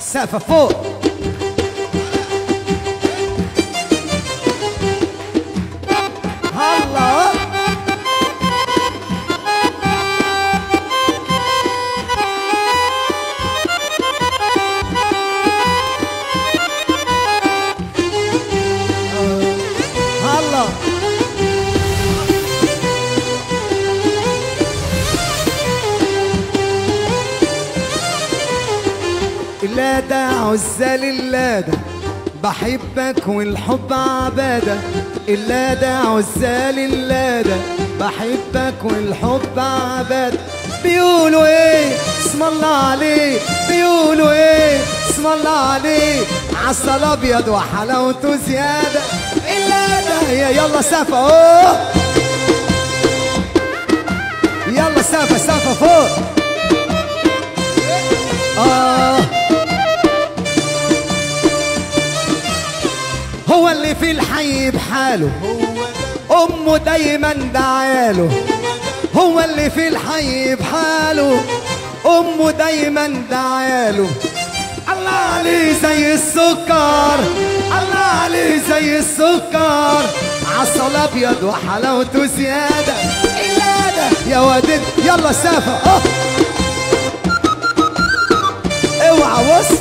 سقفة فوق الله الله لا ده عزال اللادة بحبك والحب عبادة إلا ده عزال اللادة بحبك والحب عبادة بيقولوا ايه اسم الله عليه بيقولوا ايه اسم الله عليه عسل ابيض وحلاوته زيادة إلا ده يا يلا سافة اوه يلا سافة سافة فوق آه هو اللي في الحي بحاله أمه دايما دعاله هو اللي في الحي بحاله أمه دايما دعاله الله عليه زي السكر الله عليه زي السكر عسل أبيض وحلاوته زيادة إلا ده يا واد يلا سافة أه اوعى بص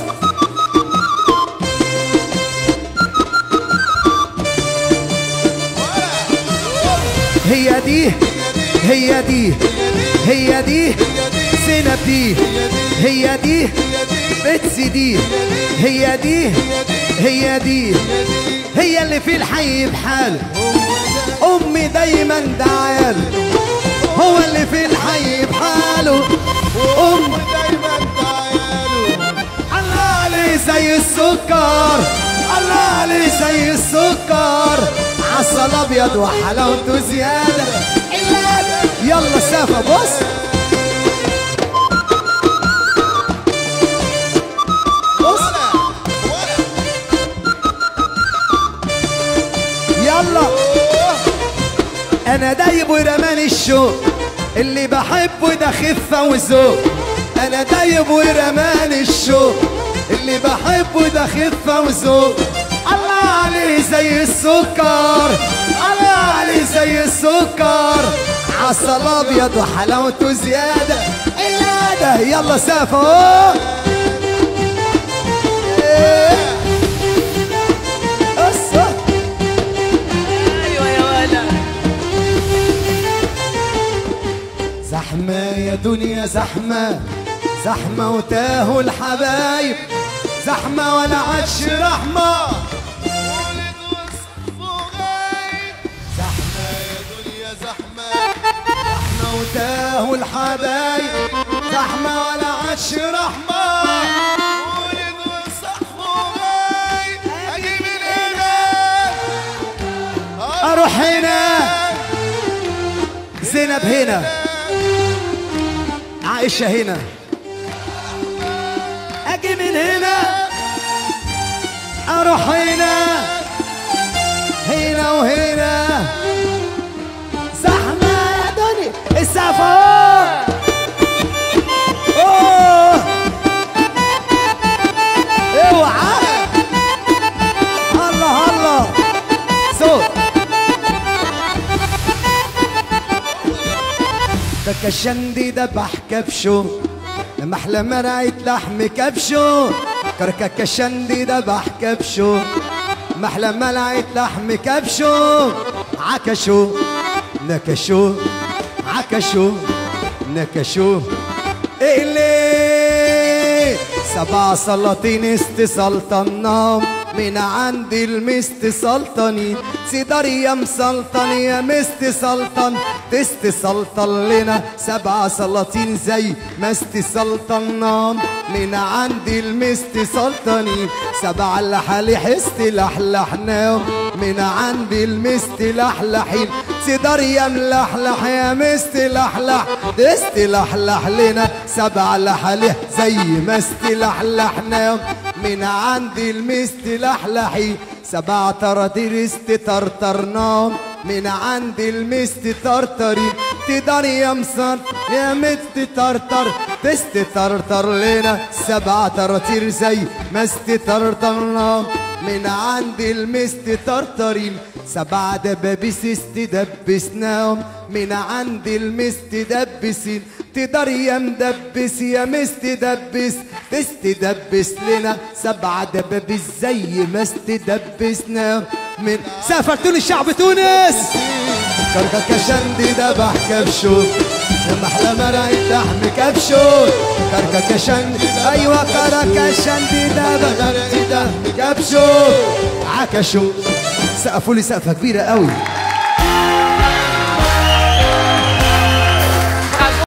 هي دي هي دي هي دي زينب دي هي دي بتسي دي هي دي هي دي هي اللي في الحي بحاله امي دايما دعاله هو اللي في الحي بحاله ام دايما تعالوا الله عليه زي السكر الله عليه زي السكر عسل ابيض وحلاوته زياده إلا ده. يلا سافة بص بص يلا انا دايب ورمان الشوق اللي بحبه ده خفه وذوق انا دايب ورمان الشوق اللي بحبه ده خفه وذوق الله عليه زي السكر الله عليه زي السكر عسل ابيض وحلاوته زياده الا ده يلا سافه أوه. إيه. أصه. ايوه يا ولد زحمة يا دنيا زحمة زحمة وتاهوا الحبايب زحمة ولا عادش رحمة ولد وصفه غايب زحمة يا دنيا زحمة زحمة وتاهوا الحبايب زحمة ولا عادش رحمة ولد وصفه غايب اجي من هنا أروح هنا زينب هنا عائشة هنا أجي من هنا أروح هنا هنا وهنا زحمة يا دنيا السفر أوه اوعى الله الله صوت ده كشندي دبح كبشو لما احلى مرعية لحم كبشو كركا كشندي دبح كبشو محلى ملعية لحم كبشو عكشو نكشو عكشو نكشو إلي سبع سلاطين استسلطنا من عند المست سلطني سيدار يا مسلطن يا مست سلطن تست سلطن لنا سبع سلاطين زي ما استسلطنا من عند المست سلطني سبع لحالي حست لحلحناهم من عند المست لحلحين سيدار يا ملحلح يا مست لحلح دست لحلح لنا سبع لحالي زي ما استلحلحناهم من عند المست لحلحي سبع تراتير استطرطرناهم من عند المست طرطرين تدار يا مصر يا مت طرطر تست طرطر لنا سبعة ترطير زي ما استطرطرنا من عند المست طرطرين سبعة دبابيس استدبسناهم من عند المست دبسين تقدر يا مدبس يا مستدبس تستدبس لنا سبعة دبابيس زي ما استدبسنا من سافرتوا الشعب تونس كرككشندي دبح كبشوت لما احلى مرعي لحم كبشوت كرككشندي ايوه كركشندي دبح كبشوت عكشوت سقفوا لي سقفه كبيره قوي